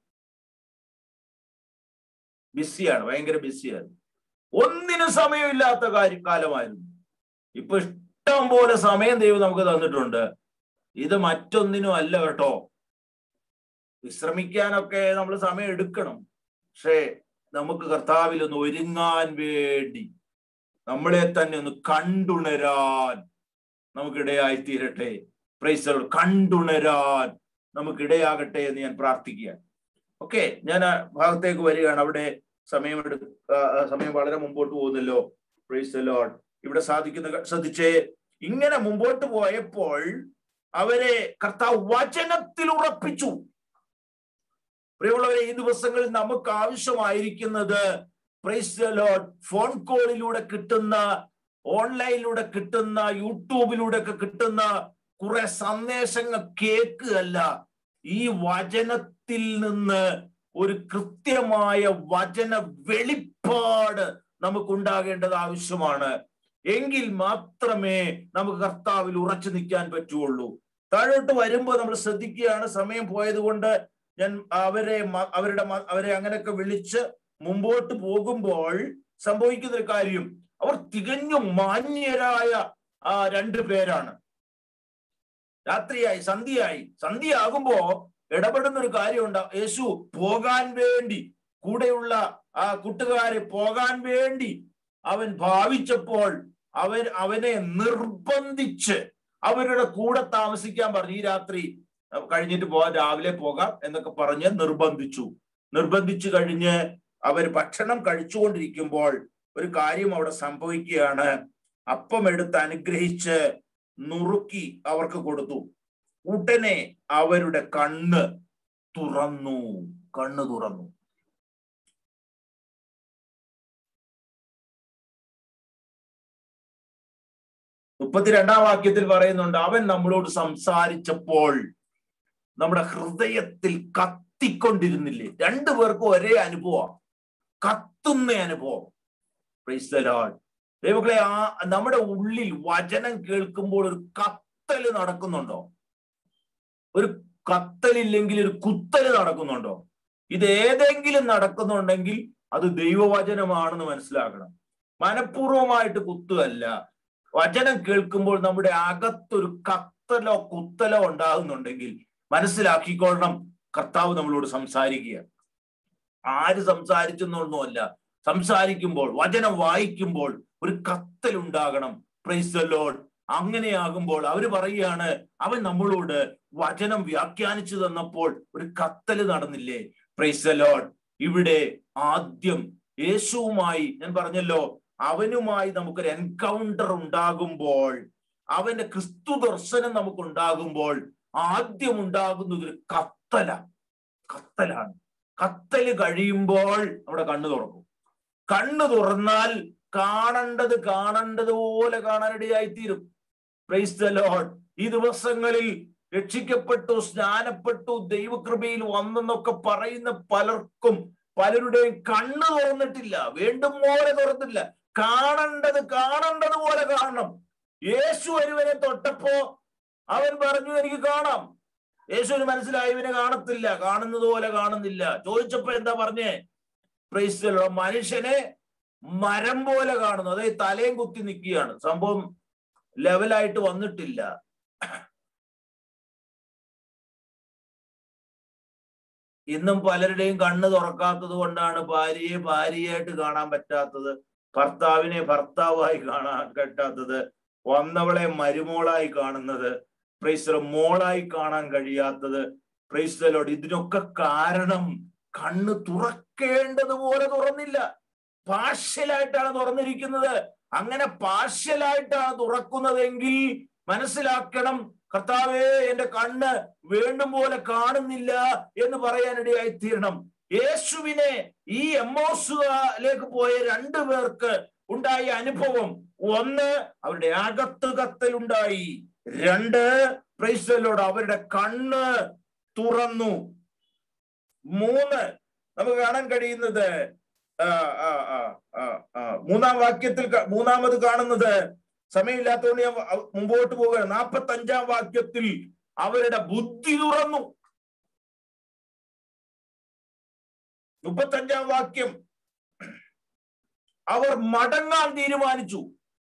ബിസിയാണ് ഭയങ്കര ബിസിയാണ് ഒന്നിനും സമയമില്ലാത്ത കാര്യ കാലമായിരുന്നു ഇപ്പൊ ഇഷ്ടം പോലെ സമയം ദൈവം നമുക്ക് തന്നിട്ടുണ്ട് ഇത് മറ്റൊന്നിനും അല്ല കേട്ടോ വിശ്രമിക്കാനൊക്കെ നമ്മൾ സമയം എടുക്കണം പക്ഷേ നമുക്ക് കർത്താവിൽ ഒന്ന് ഒരുങ്ങാൻ വേണ്ടി നമ്മളെ തന്നെ ഒന്ന് കണ്ടുണരാൻ നമുക്കിടയായി തീരട്ടെ പ്രൈസൽ കണ്ടുണരാൻ നമുക്കിടയാകട്ടെ എന്ന് ഞാൻ പ്രാർത്ഥിക്കുക ഓക്കെ ഞാൻ ആ ഭാഗത്തേക്ക് വരികയാണ് അവിടെ സമയം എടു സമയം വളരെ മുമ്പോട്ട് പോകുന്നല്ലോ പ്രൈസ് ലോഡ് ഇവിടെ സാധിക്കുന്ന ശ്രദ്ധിച്ചേ ഇങ്ങനെ മുമ്പോട്ട് പോയപ്പോൾ അവരെ കർത്താവ് വചനത്തിൽ ഉറപ്പിച്ചു പ്രിയമുള്ളവരെ ഈ ദിവസങ്ങളിൽ നമുക്ക് ആവശ്യമായിരിക്കുന്നത് പ്രൈസ് ലോഡ് ഫോൺ കോളിലൂടെ കിട്ടുന്ന ഓൺലൈനിലൂടെ കിട്ടുന്ന യൂട്യൂബിലൂടെ ഒക്കെ കിട്ടുന്ന കുറെ സന്ദേശങ്ങൾ കേൾക്കുകയല്ല ഈ വചനത്തിൽ നിന്ന് ഒരു കൃത്യമായ വചന വെളിപ്പാട് നമുക്കുണ്ടാകേണ്ടത് ആവശ്യമാണ് എങ്കിൽ മാത്രമേ നമുക്ക് കർത്താവിൽ ഉറച്ചു നിൽക്കാൻ പറ്റുള്ളൂ താഴോട്ട് വരുമ്പോൾ നമ്മൾ ശ്രദ്ധിക്കുകയാണ് സമയം പോയത് കൊണ്ട് ഞാൻ അവരെ അവരുടെ അവരെ അങ്ങനെയൊക്കെ വിളിച്ച് മുമ്പോട്ട് പോകുമ്പോൾ സംഭവിക്കുന്ന ഒരു കാര്യം അവർ തികഞ്ഞു മാന്യരായ ആ രണ്ടു പേരാണ് രാത്രിയായി സന്ധ്യയായി സന്ധ്യയാകുമ്പോ ഇടപെടുന്ന ഒരു കാര്യമുണ്ട് യേശു പോകാൻ വേണ്ടി കൂടെയുള്ള ആ കൂട്ടുകാരെ പോകാൻ വേണ്ടി അവൻ ഭാവിച്ചപ്പോൾ അവൻ അവനെ നിർബന്ധിച്ച് അവരുടെ കൂടെ താമസിക്കാൻ പറഞ്ഞു ഈ രാത്രി കഴിഞ്ഞിട്ട് പോകാൻ രാവിലെ പോകാം എന്നൊക്കെ പറഞ്ഞ് നിർബന്ധിച്ചു നിർബന്ധിച്ചു കഴിഞ്ഞ് അവർ ഭക്ഷണം കഴിച്ചുകൊണ്ടിരിക്കുമ്പോൾ ഒരു കാര്യം അവിടെ സംഭവിക്കുകയാണ് അപ്പം എടുത്ത് അനുഗ്രഹിച്ച് നുറുക്കി അവർക്ക് കൊടുത്തു ഉടനെ അവരുടെ കണ്ണ് തുറന്നു കണ്ണ് തുറന്നു മുപ്പത്തിരണ്ടാം വാക്യത്തിൽ പറയുന്നുണ്ട് അവൻ നമ്മളോട് സംസാരിച്ചപ്പോൾ നമ്മുടെ ഹൃദയത്തിൽ കത്തിക്കൊണ്ടിരുന്നില്ലേ രണ്ടു പേർക്കും ഒരേ അനുഭവം കത്തുന്ന അനുഭവം ദൈവങ്ങളെ ആ നമ്മുടെ ഉള്ളിൽ വചനം കേൾക്കുമ്പോൾ ഒരു കത്തല് നടക്കുന്നുണ്ടോ ഒരു കത്തലില്ലെങ്കിൽ ഒരു കുത്തല് നടക്കുന്നുണ്ടോ ഇത് ഏതെങ്കിലും നടക്കുന്നുണ്ടെങ്കിൽ അത് ദൈവവചനമാണെന്ന് മനസ്സിലാക്കണം മനഃപൂർവമായിട്ട് കുത്തുകയല്ല വചനം കേൾക്കുമ്പോൾ നമ്മുടെ അകത്തൊരു കത്തലോ കുത്തലോ ഉണ്ടാകുന്നുണ്ടെങ്കിൽ മനസ്സിലാക്കിക്കൊള്ളണം കർത്താവ് നമ്മളോട് സംസാരിക്കുക ആര് സംസാരിച്ചെന്നൊന്നുമല്ല സംസാരിക്കുമ്പോൾ വചനം വായിക്കുമ്പോൾ ഒരു കത്തൽ ഉണ്ടാകണം പ്രൈസ് ലോഡ് അങ്ങനെയാകുമ്പോൾ അവര് പറയുകയാണ് അവൻ നമ്മളോട് വചനം വ്യാഖ്യാനിച്ചു തന്നപ്പോൾ ഒരു കത്തല് നടന്നില്ലേ പ്രൈസ് ലോഡ് ഇവിടെ ആദ്യം യേശുവുമായി ഞാൻ പറഞ്ഞല്ലോ അവനുമായി നമുക്കൊരു എൻകൗണ്ടർ ഉണ്ടാകുമ്പോൾ അവന്റെ ക്രിസ്തു ദർശനം നമുക്ക് ഉണ്ടാകുമ്പോൾ ആദ്യം ഉണ്ടാകുന്നത് ഒരു കത്തല കത്തലാണ് കത്തല് കഴിയുമ്പോൾ നമ്മുടെ കണ്ണു തുറക്കും കണ്ണു തുറന്നാൽ കാണേണ്ടത് കാണേണ്ടതുപോലെ കാണാനിടയായിത്തീരും പ്രൈസ് ദ ലോഡ് ഈ ദിവസങ്ങളിൽ രക്ഷിക്കപ്പെട്ടു സ്നാനപ്പെട്ടു ദൈവകൃപയിൽ വന്നെന്നൊക്കെ പറയുന്ന പലർക്കും പലരുടെയും കണ്ണ് തുറന്നിട്ടില്ല വീണ്ടും പോലെ തുറന്നില്ല കാണേണ്ടത് കാണേണ്ടത് പോലെ കാണണം യേശു ഒരുവനെ തൊട്ടപ്പോ അവൻ പറഞ്ഞു എനിക്ക് കാണാം യേശുവിന് മനസ്സിലായി ഇവനെ കാണത്തില്ല കാണുന്നത് പോലെ കാണുന്നില്ല ചോദിച്ചപ്പോ എന്താ പറഞ്ഞേ പ്രൈസ് മനുഷ്യനെ മരം പോലെ കാണുന്നു അതായത് തലയും കുത്തി നിൽക്കുകയാണ് സംഭവം ലെവലായിട്ട് വന്നിട്ടില്ല ഇന്നും പലരുടെയും കണ്ണ് തുറക്കാത്തത് കൊണ്ടാണ് ഭാര്യയെ ഭാര്യയായിട്ട് കാണാൻ പറ്റാത്തത് ഭർത്താവിനെ ഭർത്താവായി കാണാൻ പറ്റാത്തത് വന്നവളെ മരുമോളായി കാണുന്നത് പ്രൈസ്തല മോളായി കാണാൻ കഴിയാത്തത് പ്രൈസ്തലോട് ഇതിനൊക്കെ കാരണം കണ്ണ് തുറക്കേണ്ടതുപോലെ തുറന്നില്ല പാർഷ്യലായിട്ടാണ് തുറന്നിരിക്കുന്നത് അങ്ങനെ പാർഷ്യലായിട്ടാണ് തുറക്കുന്നതെങ്കിൽ മനസ്സിലാക്കണം കർത്താവേ എന്റെ കണ്ണ് വേണ്ടും പോലെ കാണുന്നില്ല എന്ന് പറയാനിടയായി തീരണം യേശുവിനെ ഈ എമ്മോസുലേക്ക് പോയ രണ്ടു പേർക്ക് ഉണ്ടായ അനുഭവം ഒന്ന് അവരുടെ അകത്ത് കത്തൽ ഉണ്ടായി രണ്ട് പ്രൈസലോട് അവരുടെ കണ്ണ് തുറന്നു മൂന്ന് നമുക്ക് കാണാൻ കഴിയുന്നത് മൂന്നാം വാക്യത്തിൽ ക- മൂന്നാമത് കാണുന്നത് സമയമില്ലാത്തതുകൊണ്ട് ഞാൻ വ- മുമ്പോട്ട് പോവുകയാണ് നാൽപ്പത്തി അഞ്ചാം വാക്യത്തിൽ അവരുടെ ബുദ്ധി തുറന്നു മുപ്പത്തഞ്ചാം വാക്യം അവർ മടങ്ങാൻ തീരുമാനിച്ചു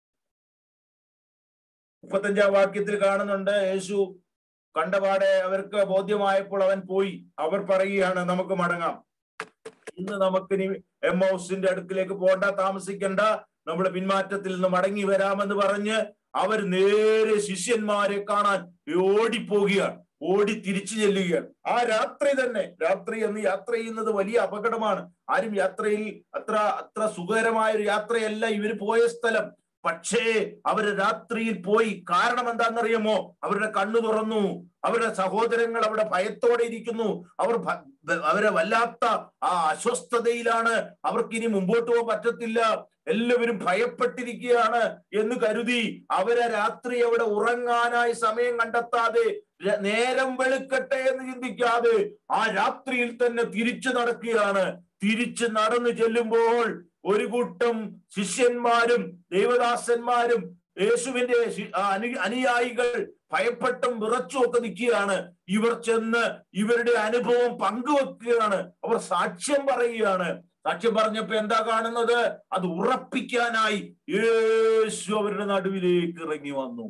മുപ്പത്തഞ്ചാം വാക്യത്തിൽ കാണുന്നുണ്ട് യേശു കണ്ടപാടെ അവർക്ക് ബോധ്യമായപ്പോൾ അവൻ പോയി അവർ പറയുകയാണ് നമുക്ക് മടങ്ങാം ഇന്ന് നമുക്കിനി എം ഹൗസിന്റെ അടുക്കിലേക്ക് പോകണ്ട താമസിക്കണ്ട നമ്മുടെ പിന്മാറ്റത്തിൽ നിന്ന് മടങ്ങി വരാമെന്ന് പറഞ്ഞ് അവർ നേരെ ശിഷ്യന്മാരെ കാണാൻ ഓടിപ്പോകുകയാണ് ഓടി തിരിച്ചു ചെല്ലുകയാണ് ആ രാത്രി തന്നെ രാത്രി എന്ന് യാത്ര ചെയ്യുന്നത് വലിയ അപകടമാണ് ആരും യാത്രയിൽ അത്ര അത്ര സുഖകരമായ ഒരു യാത്രയല്ല ഇവര് പോയ സ്ഥലം പക്ഷേ അവര് രാത്രിയിൽ പോയി കാരണം എന്താണെന്നറിയാമോ അവരുടെ കണ്ണു തുറന്നു അവരുടെ സഹോദരങ്ങൾ അവിടെ ഭയത്തോടെ ഇരിക്കുന്നു അവർ ഭ- ബ- അവരെ വല്ലാത്ത ആ അസ്വസ്ഥതയിലാണ് അവർക്ക് ഇനി മുമ്പോട്ട് പോകാൻ പറ്റത്തില്ല എല്ലാവരും ഭയപ്പെട്ടിരിക്കുകയാണ് എന്ന് കരുതി അവരെ രാത്രി അവിടെ ഉറങ്ങാനായി സമയം കണ്ടെത്താതെ ര- നേരം വെളുക്കട്ടെ എന്ന് ചിന്തിക്കാതെ ആ രാത്രിയിൽ തന്നെ തിരിച്ചു നടക്കുകയാണ് തിരിച്ചു നടന്നു ചെല്ലുമ്പോൾ ഒരു കൂട്ടം ശിഷ്യന്മാരും ദൈവദാസന്മാരും യേശുവിന്റെ ശി- ആ അനു- അനുയായികൾ ഭയപ്പെട്ടും വിറച്ചും ഒക്കെ നിൽക്കുകയാണ് ഇവർ ചെന്ന് ഇവരുടെ അനുഭവം പങ്കുവെക്കുകയാണ് അവർ സാക്ഷ്യം പറയുകയാണ് സാക്ഷ്യം പറഞ്ഞപ്പോ എന്താ കാണുന്നത് അത് ഉറപ്പിക്കാനായി യേശു അവരുടെ നടുവിലേക്ക് ഇറങ്ങി വന്നു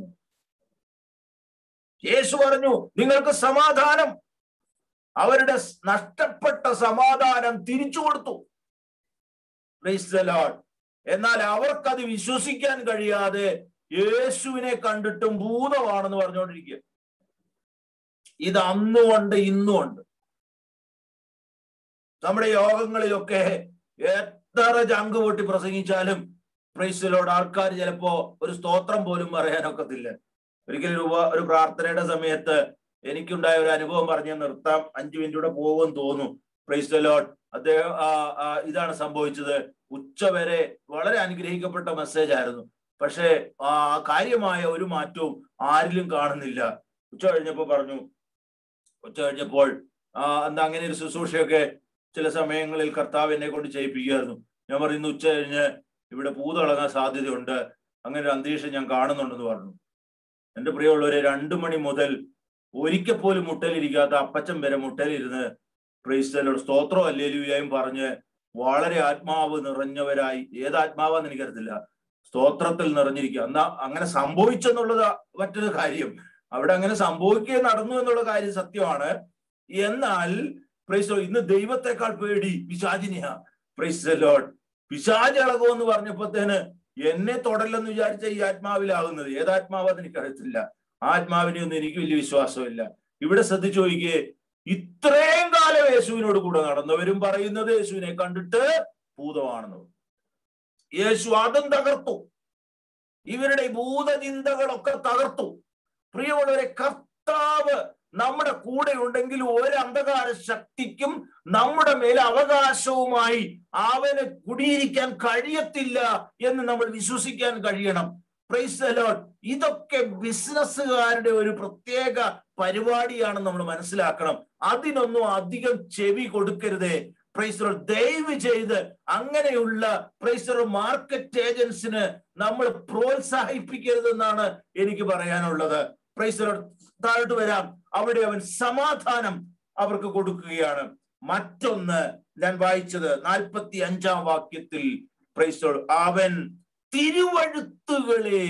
യേശു പറഞ്ഞു നിങ്ങൾക്ക് സമാധാനം അവരുടെ സ് നഷ്ടപ്പെട്ട സമാധാനം തിരിച്ചു കൊടുത്തു Praise the Lord. എന്നാൽ അവർക്കത് വിശ്വസിക്കാൻ കഴിയാതെ യേശുവിനെ കണ്ടിട്ടും ഭൂതമാണെന്ന് പറഞ്ഞുകൊണ്ടിരിക്കുക ഇത് അന്നുമുണ്ട് ഇന്നുമുണ്ട് നമ്മുടെ യോഗങ്ങളിലൊക്കെ എത്ര ചങ്ക് പൊട്ടി പ്രസംഗിച്ചാലും പ്രൈസിലോട് ആൾക്കാർ ചിലപ്പോ ഒരു സ്തോത്രം പോലും പറയാനൊക്കത്തില്ല ഒരിക്കലും ഒരു ഉപ- ഒരു പ്രാർത്ഥനയുടെ സമയത്ത് എനിക്കുണ്ടായ ഒരു അനുഭവം പറഞ്ഞ് നിർത്താം അഞ്ചു മിനിറ്റ് കൂടെ പോകുമെന്ന് തോന്നുന്നു പ്രൈസ് ലോഡ് അദ്ദേഹം ആ, ആ, ഇതാണ് സംഭവിച്ചത് ഉച്ച വരെ വളരെ അനുഗ്രഹിക്കപ്പെട്ട മെസ്സേജ് ആയിരുന്നു പക്ഷേ ആ കാര്യമായ ഒരു മാറ്റവും ആരിലും കാണുന്നില്ല ഉച്ച കഴിഞ്ഞപ്പോ പറഞ്ഞു ഉച്ച കഴിഞ്ഞപ്പോൾ ആ എന്താ അങ്ങനെ ഒരു ശുശ്രൂഷയൊക്കെ ചില സമയങ്ങളിൽ കർത്താവ് എന്നെ കൊണ്ട് ചെയ്യിപ്പിക്കുമായിരുന്നു ഞാൻ പറയുന്നു ഉച്ച കഴിഞ്ഞ് ഇവിടെ പൂതളങ്ങാൻ സാധ്യതയുണ്ട് അങ്ങനെ ഒരു അന്തരീക്ഷം ഞാൻ കാണുന്നുണ്ടെന്ന് പറഞ്ഞു എന്റെ പ്രിയമുള്ളവരെ രണ്ടു മണി മുതൽ ഒരിക്കൽ പോലും മുട്ടലിരിക്കാത്ത അപ്പച്ചൻ വരെ മുട്ടലിരുന്ന് ക്രൈസ്തലോട് സ്തോത്രോ അല്ലേലുയായും പറഞ്ഞ് വളരെ ആത്മാവ് നിറഞ്ഞവരായി ഏത് ആത്മാവാന്ന് എനിക്കറിയത്തില്ല സ്തോത്രത്തിൽ നിറഞ്ഞിരിക്കുക എന്നാ അങ്ങനെ സംഭവിച്ചെന്നുള്ളത് മറ്റൊരു കാര്യം അവിടെ അങ്ങനെ സംഭവിക്കുക നടന്നു എന്നുള്ള കാര്യം സത്യമാണ് എന്നാൽ പ്രൈസ് ഇന്ന് ദൈവത്തെക്കാൾ പേടി പിശാചിനെയാ പ്രൈസ് ലോഡ് പിശാജ് ഇളകുമെന്ന് പറഞ്ഞപ്പോഴത്തേന് എന്നെ തൊടല്ലെന്ന് വിചാരിച്ച ഈ ആത്മാവിലാകുന്നത് ഏതാത്മാവെന്ന് എനിക്കറിയത്തില്ല ആ ആത്മാവിനെ ഒന്നും എനിക്ക് വലിയ വിശ്വാസമില്ല ഇവിടെ ശ്രദ്ധിച്ചു നോക്കിയേ ഇത്രയും കാലം യേശുവിനോട് കൂടെ നടന്നവരും പറയുന്നത് യേശുവിനെ കണ്ടിട്ട് ഭൂതമാണെന്ന് യേശു അതും തകർത്തു ഇവരുടെ ഈ ഭൂതചിന്തകളൊക്കെ തകർത്തു പ്രിയമുള്ളവരെ കർത്താവ് നമ്മുടെ കൂടെ ഉണ്ടെങ്കിൽ ഒരു അന്ധകാര ശക്തിക്കും നമ്മുടെ മേലെ അവകാശവുമായി അവന് കുടിയിരിക്കാൻ കഴിയത്തില്ല എന്ന് നമ്മൾ വിശ്വസിക്കാൻ കഴിയണം പ്രൈസ് ലോഡ് ഇതൊക്കെ ബിസിനസ്സുകാരുടെ ഒരു പ്രത്യേക പരിപാടിയാണ് നമ്മൾ മനസ്സിലാക്കണം അതിനൊന്നും അധികം ചെവി കൊടുക്കരുതേ പ്രൈസർ ദയവ് ചെയ്ത് അങ്ങനെയുള്ള പ്രൈസർ മാർക്കറ്റ് ഏജൻസിന് നമ്മൾ പ്രോത്സാഹിപ്പിക്കരുതെന്നാണ് എനിക്ക് പറയാനുള്ളത് പ്രൈസർ താഴോട്ട് വരാം അവിടെ അവൻ സമാധാനം അവർക്ക് കൊടുക്കുകയാണ് മറ്റൊന്ന് ഞാൻ വായിച്ചത് നാൽപ്പത്തി അഞ്ചാം വാക്യത്തിൽ പ്രൈസോൾ അവൻ തിരുവഴുത്തുകളെ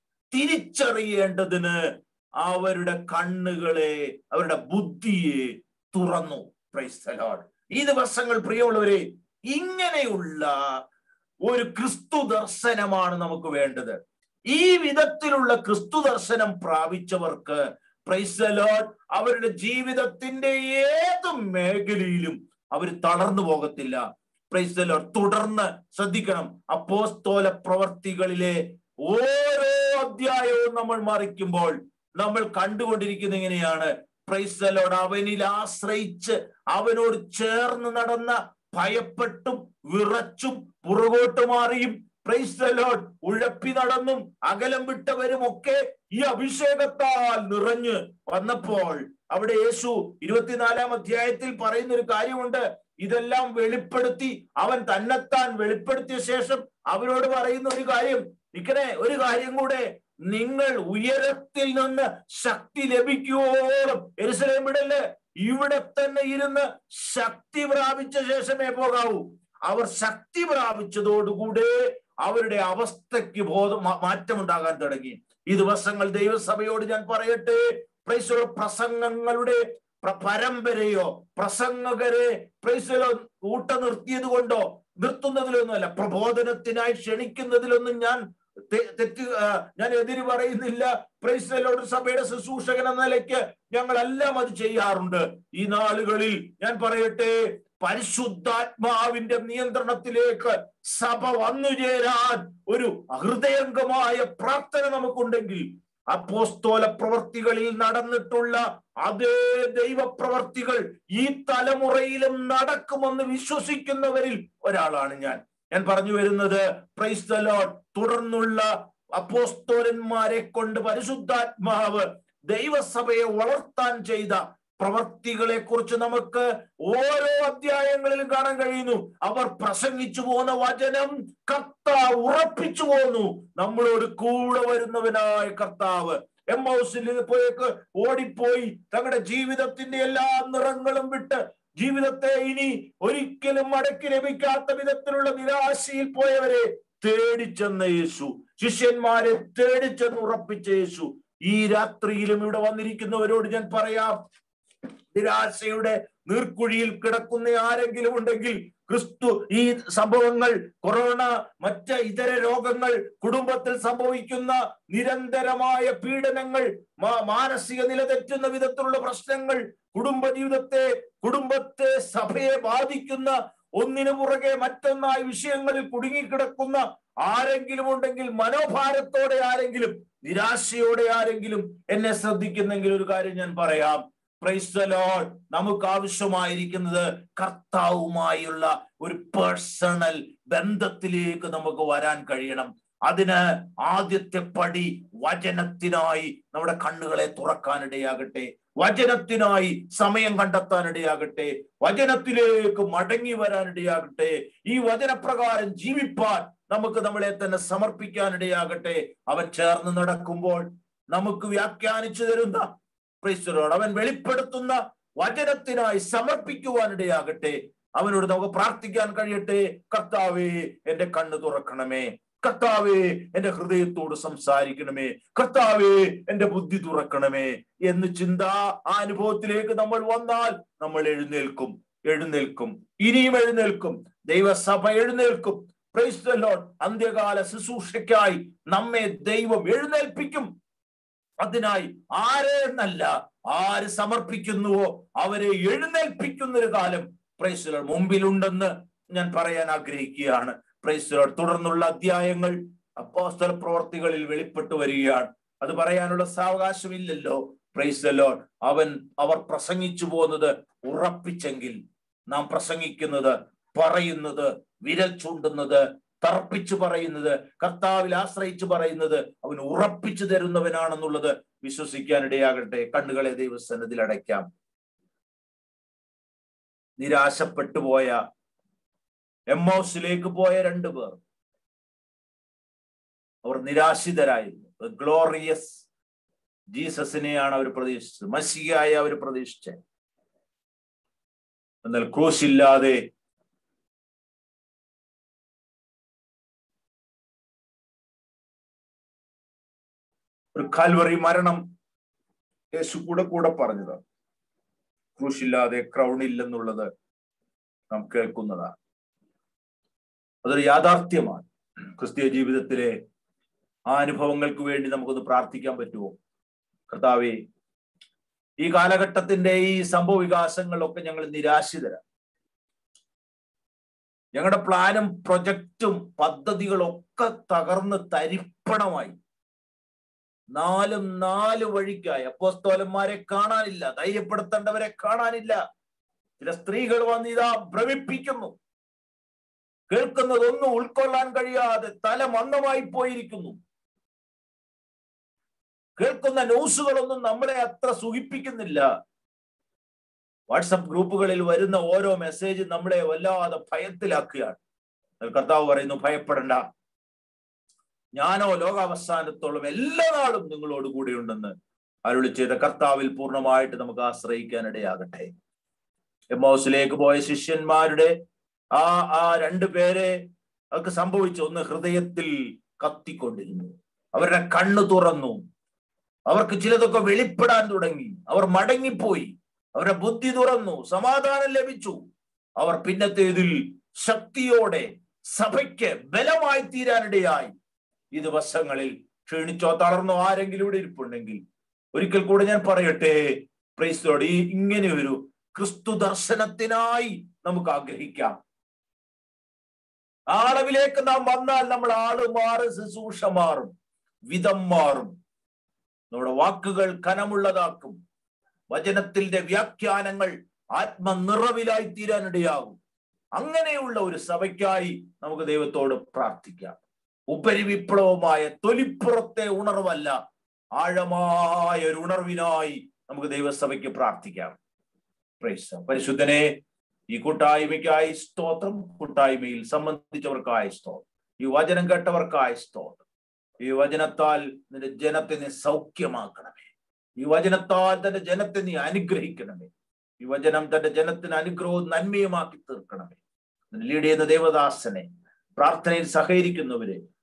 തിരിച്ചറിയേണ്ടതിന് അവരുടെ കണ്ണുകളെ അവരുടെ ബുദ്ധിയെ തുറന്നു പ്രൈസ്തലോഡ് ഈ ദിവസങ്ങൾ പ്രിയമുള്ളവരെ ഇങ്ങനെയുള്ള ഒരു ക്രിസ്തു ദർശനമാണ് നമുക്ക് വേണ്ടത് ഈ വിധത്തിലുള്ള ക്രിസ്തു ദർശനം പ്രാപിച്ചവർക്ക് പ്രൈസലോഡ് അവരുടെ ജീവിതത്തിന്റെ ഏത് മേഖലയിലും അവർ തളർന്നു പോകത്തില്ല പ്രൈസലോഡ് തുടർന്ന് ശ്രദ്ധിക്കണം അപ്പോസ്തോല പ്രവർത്തികളിലെ ഓരോ അധ്യായവും നമ്മൾ മറിക്കുമ്പോൾ നമ്മൾ കണ്ടുകൊണ്ടിരിക്കുന്ന ഇങ്ങനെയാണ് പ്രൈസലോട് അവനിൽ ആശ്രയിച്ച് അവനോട് ചേർന്ന് നടന്ന ഭയപ്പെട്ടും വിറച്ചും പുറകോട്ട് മാറിയും പ്രൈസലോഡ് ഉഴപ്പി നടന്നും അകലം വിട്ടവരും ഒക്കെ ഈ അഭിഷേകത്താൽ നിറഞ്ഞ് വന്നപ്പോൾ അവിടെ യേശു ഇരുപത്തിനാലാം അധ്യായത്തിൽ പറയുന്ന ഒരു കാര്യമുണ്ട് ഇതെല്ലാം വെളിപ്പെടുത്തി അവൻ തന്നെത്താൻ വെളിപ്പെടുത്തിയ ശേഷം അവരോട് പറയുന്ന ഒരു കാര്യം നിക്കണേ ഒരു കാര്യം കൂടെ നിങ്ങൾ ഉയരത്തിൽ നിന്ന് ശക്തി ലഭിക്കുവോളം എരുസലേം വിടല് ഇവിടെ തന്നെ ഇരുന്ന് ശക്തി പ്രാപിച്ച ശേഷമേ പോകാവൂ അവർ ശക്തി പ്രാപിച്ചതോടുകൂടെ അവരുടെ അവസ്ഥയ്ക്ക് ബോധം മാ- മാറ്റമുണ്ടാകാൻ തുടങ്ങി ഈ ദിവസങ്ങൾ ദൈവസഭയോട് ഞാൻ പറയട്ടെ പ്രൈസോ പ്രസംഗങ്ങളുടെ പ്ര- പരമ്പരയോ പ്രസംഗകരെ പ്രൈസലോ ഊട്ട നിർത്തിയത് കൊണ്ടോ നിർത്തുന്നതിലൊന്നുമല്ല പ്രബോധനത്തിനായി ക്ഷണിക്കുന്നതിലൊന്നും ഞാൻ തെ- തെറ്റ് ആ, ഞാൻ എതിര് പറയുന്നില്ല പ്രൈസലോട് സഭയുടെ ശുശ്രൂഷകൻ എന്ന നിലയ്ക്ക് ഞങ്ങളെല്ലാം അത് ചെയ്യാറുണ്ട് ഈ നാളുകളിൽ ഞാൻ പറയട്ടെ പരിശുദ്ധാത്മാവിന്റെ നിയന്ത്രണത്തിലേക്ക് സഭ വന്നു ചേരാൻ ഒരു ഹൃദയംഗമായ പ്രാർത്ഥന നമുക്കുണ്ടെങ്കിൽ അപ്പോസ്തോല പ്രവർത്തികളിൽ നടന്നിട്ടുള്ള അതേ ദൈവപ്രവർത്തികൾ ഈ തലമുറയിലും നടക്കുമെന്ന് വിശ്വസിക്കുന്നവരിൽ ഒരാളാണ് ഞാൻ ഞാൻ പറഞ്ഞു വരുന്നത് പ്രൈസ് ദ ലോർഡ് തുടർന്നുള്ള അപ്പോസ്തോലന്മാരെ കൊണ്ട് പരിശുദ്ധാത്മാവ് ദൈവസഭയെ വളർത്താൻ ചെയ്ത പ്രവർത്തികളെ കുറിച്ച് നമുക്ക് ഓരോ അധ്യായങ്ങളിലും കാണാൻ കഴിയുന്നു അവർ പ്രസംഗിച്ചു പോകുന്ന വചനം കർത്താവ് ഉറപ്പിച്ചു പോന്നു നമ്മളോട് കൂടെ വരുന്നവനായ കർത്താവ് എം ഹൗസിൽ പോയേക്ക് ഓടിപ്പോയി തങ്ങളുടെ ജീവിതത്തിന്റെ എല്ലാ നിറങ്ങളും വിട്ട് ജീവിതത്തെ ഇനി ഒരിക്കലും മടക്കി ലഭിക്കാത്ത വിധത്തിലുള്ള നിരാശയിൽ പോയവരെ തേടിച്ചെന്ന യേശു ശിഷ്യന്മാരെ തേടിച്ചെന്ന് ഉറപ്പിച്ച യേശു ഈ രാത്രിയിലും ഇവിടെ വന്നിരിക്കുന്നവരോട് ഞാൻ പറയാം നിരാശയുടെ നീർക്കുഴിയിൽ കിടക്കുന്ന ആരെങ്കിലും ഉണ്ടെങ്കിൽ ക്രിസ്തു ഈ സംഭവങ്ങൾ കൊറോണ മറ്റ് ഇതര രോഗങ്ങൾ കുടുംബത്തിൽ സംഭവിക്കുന്ന നിരന്തരമായ പീഡനങ്ങൾ മാ- മാനസിക നില തെറ്റുന്ന വിധത്തിലുള്ള പ്രശ്നങ്ങൾ കുടുംബ ജീവിതത്തെ കുടുംബത്തെ സഭയെ ബാധിക്കുന്ന ഒന്നിനു പുറകെ മറ്റൊന്നായി വിഷയങ്ങളിൽ കുടുങ്ങിക്കിടക്കുന്ന ആരെങ്കിലും ഉണ്ടെങ്കിൽ മനോഭാരത്തോടെ ആരെങ്കിലും നിരാശയോടെ ആരെങ്കിലും എന്നെ ശ്രദ്ധിക്കുന്നെങ്കിൽ ഒരു കാര്യം ഞാൻ പറയാം പ്രൈസ് ദ ലോർഡ് നമുക്ക് ആവശ്യമായിരിക്കുന്നത് കർത്താവുമായുള്ള ഒരു പേഴ്സണൽ ബന്ധത്തിലേക്ക് നമുക്ക് വരാൻ കഴിയണം അതിന് ആദ്യത്തെ പടി വചനത്തിനായി നമ്മുടെ കണ്ണുകളെ തുറക്കാനിടയാകട്ടെ വചനത്തിനായി സമയം കണ്ടെത്താനിടയാകട്ടെ വചനത്തിലേക്ക് മടങ്ങി വരാനിടയാകട്ടെ ഈ വചനപ്രകാരം ജീവിപ്പാൻ നമുക്ക് നമ്മളെ തന്നെ സമർപ്പിക്കാനിടയാകട്ടെ അവൻ ചേർന്ന് നടക്കുമ്പോൾ നമുക്ക് വ്യാഖ്യാനിച്ചു തരുന്ന ക്രൈസ്തരോട് അവൻ വെളിപ്പെടുത്തുന്ന വചനത്തിനായി സമർപ്പിക്കുവാനിടയാകട്ടെ അവനോട് നമുക്ക് പ്രാർത്ഥിക്കാൻ കഴിയട്ടെ കർത്താവേ എന്റെ കണ്ണ് തുറക്കണമേ കർത്താവേ എന്റെ ഹൃദയത്തോട് സംസാരിക്കണമേ കർത്താവേ എന്റെ ബുദ്ധി തുറക്കണമേ എന്ന് ചിന്ത ആ അനുഭവത്തിലേക്ക് നമ്മൾ വന്നാൽ നമ്മൾ എഴുന്നേൽക്കും എഴുന്നേൽക്കും ഇനിയും എഴുന്നേൽക്കും ദൈവസഭ എഴുന്നേൽക്കും Praise the Lord. അന്ത്യകാല ശുശ്രൂഷയ്ക്കായി നമ്മെ ദൈവം എഴുന്നേൽപ്പിക്കും അതിനായി ആരെ എന്നല്ല ആര് സമർപ്പിക്കുന്നുവോ അവരെ എഴുന്നേൽപ്പിക്കുന്ന ഒരു കാലം പ്രൈസുകൾ മുമ്പിലുണ്ടെന്ന് ഞാൻ പറയാൻ ആഗ്രഹിക്കുകയാണ് പ്രൈസുകൾ തുടർന്നുള്ള അധ്യായങ്ങൾ അപ്പോസ്തല പ്രവർത്തികളിൽ വെളിപ്പെട്ടു വരികയാണ് അത് പറയാനുള്ള സാവകാശമില്ലല്ലോ പ്രൈസലോ അവൻ അവർ പ്രസംഗിച്ചു പോകുന്നത് ഉറപ്പിച്ചെങ്കിൽ നാം പ്രസംഗിക്കുന്നത് പറയുന്നത് വിരൽ ചൂണ്ടുന്നത് തർപ്പിച്ചു പറയുന്നത് കർത്താവിൽ ആശ്രയിച്ചു പറയുന്നത് അവൻ ഉറപ്പിച്ചു തരുന്നവനാണെന്നുള്ളത് വിശ്വസിക്കാനിടയാകട്ടെ കണ്ണുകളെ ദൈവസന്നതിൽ അടയ്ക്കാം നിരാശപ്പെട്ടു പോയ എമ്മോസിലേക്ക് പോയ രണ്ടു പേർ അവർ നിരാശിതരായിരുന്നു ഗ്ലോറിയസ് ജീസസിനെയാണ് അവർ പ്രതീക്ഷിച്ചത് മസിയായി അവർ പ്രതീക്ഷിച്ചത് എന്നാൽ ക്രൂശ് ഇല്ലാതെ ഒരു കാൽവറി മരണം യേശു കൂടെ കൂടെ പറഞ്ഞതാണ് ക്രൂശില്ലാതെ ക്രൗൺ ഇല്ലെന്നുള്ളത് നാം കേൾക്കുന്നതാണ് അതൊരു യാഥാർത്ഥ്യമാണ് ക്രിസ്തീയ ജീവിതത്തിലെ ആ അനുഭവങ്ങൾക്ക് വേണ്ടി നമുക്കൊന്ന് പ്രാർത്ഥിക്കാൻ പറ്റുമോ കർത്താവെ ഈ കാലഘട്ടത്തിന്റെ ഈ സംഭവ വികാസങ്ങളിലൊക്കെ ഞങ്ങൾ നിരാശിതരാണ് ഞങ്ങളുടെ പ്ലാനും പ്രൊജക്റ്റും പദ്ധതികളൊക്കെ തകർന്ന് തരിപ്പണമായി നാലും നാല് വഴിക്കായി അപ്പോസ്തോലന്മാരെ കാണാനില്ല ധൈര്യപ്പെടുത്തേണ്ടവരെ കാണാനില്ല ചില സ്ത്രീകൾ വന്ന് ഇതാ ഭ്രമിപ്പിക്കുന്നു കേൾക്കുന്നതൊന്നും ഉൾക്കൊള്ളാൻ കഴിയാതെ തല മന്ദമായി പോയിരിക്കുന്നു കേൾക്കുന്ന ന്യൂസുകളൊന്നും നമ്മളെ അത്ര സുഖിപ്പിക്കുന്നില്ല വാട്സപ്പ് ഗ്രൂപ്പുകളിൽ വരുന്ന ഓരോ മെസ്സേജ് നമ്മളെ വല്ലാതെ ഭയത്തിലാക്കുകയാണ് എന്നാൽ കർത്താവ് പറയുന്നു ഭയപ്പെടണ്ട ഞാനോ ലോകാവസാനത്തോളം എല്ലാ നാളും നിങ്ങളോട് കൂടെ ഉണ്ടെന്ന് അരുളി ചെയ്ത കർത്താവിൽ പൂർണ്ണമായിട്ട് നമുക്ക് ആശ്രയിക്കാൻ ഇടയാകട്ടെ എമ്മോസിലേക്ക് പോയ ശിഷ്യന്മാരുടെ ആ ആ രണ്ടു പേരെ അവർക്ക് സംഭവിച്ചു ഒന്ന് ഹൃദയത്തിൽ കത്തിക്കൊണ്ടിരുന്നു അവരുടെ കണ്ണ് തുറന്നു അവർക്ക് ചിലതൊക്കെ വെളിപ്പെടാൻ തുടങ്ങി അവർ മടങ്ങിപ്പോയി അവരുടെ ബുദ്ധി തുറന്നു സമാധാനം ലഭിച്ചു അവർ പിന്നത്തേതിൽ ശക്തിയോടെ സഭയ്ക്ക് ബലമായി തീരാനിടയായി ഈ ദിവസങ്ങളിൽ ക്ഷീണിച്ചോ തളർന്നോ ആരെങ്കിലും ഇവിടെ ഇരിപ്പുണ്ടെങ്കിൽ ഒരിക്കൽ കൂടെ ഞാൻ പറയട്ടെ പ്രൈസ്തോട് ഈ ഇങ്ങനെ ഒരു ക്രിസ്തു ദർശനത്തിനായി നമുക്ക് ആഗ്രഹിക്കാം ആ അളവിലേക്ക് നാം വന്നാൽ നമ്മൾ ആള് മാറും ശുശ്രൂഷ മാറും വിധം മാറും നമ്മുടെ വാക്കുകൾ കനമുള്ളതാക്കും വചനത്തിന്റെ വ്യാഖ്യാനങ്ങൾ ആത്മനിറവിലായി തീരാനിടയാകും അങ്ങനെയുള്ള ഒരു സഭയ്ക്കായി നമുക്ക് ദൈവത്തോട് പ്രാർത്ഥിക്കാം ഉപരിവിപ്ലവമായ തൊലിപ്പുറത്തെ ഉണർവല്ല ആഴമായ ഒരു ഉണർവിനായി നമുക്ക് ദൈവസഭയ്ക്ക് പ്രാർത്ഥിക്കാം പ്രൈസ് പരിശുദ്ധനെ ഈ കൂട്ടായ്മയ്ക്കായി സ്തോത്രം കൂട്ടായ്മയിൽ സംബന്ധിച്ചവർക്കായി സ്തോത്രം ഈ വചനം കേട്ടവർക്കായി സ്തോത്രം ഈ വചനത്താൽ നിന്റെ ജനത്തെ നീ സൗഖ്യമാക്കണമേ ഈ വചനത്താൽ തന്റെ ജനത്തെ നീ അനുഗ്രഹിക്കണമേ ഈ വചനം തന്റെ ജനത്തിന് അനുഗ്രഹവും നന്മയുമാക്കി തീർക്കണമേ ലീഡ് ചെയ്യുന്ന ദേവദാസനെ പ്രാർത്ഥനയിൽ സഹകരിക്കുന്നവരെ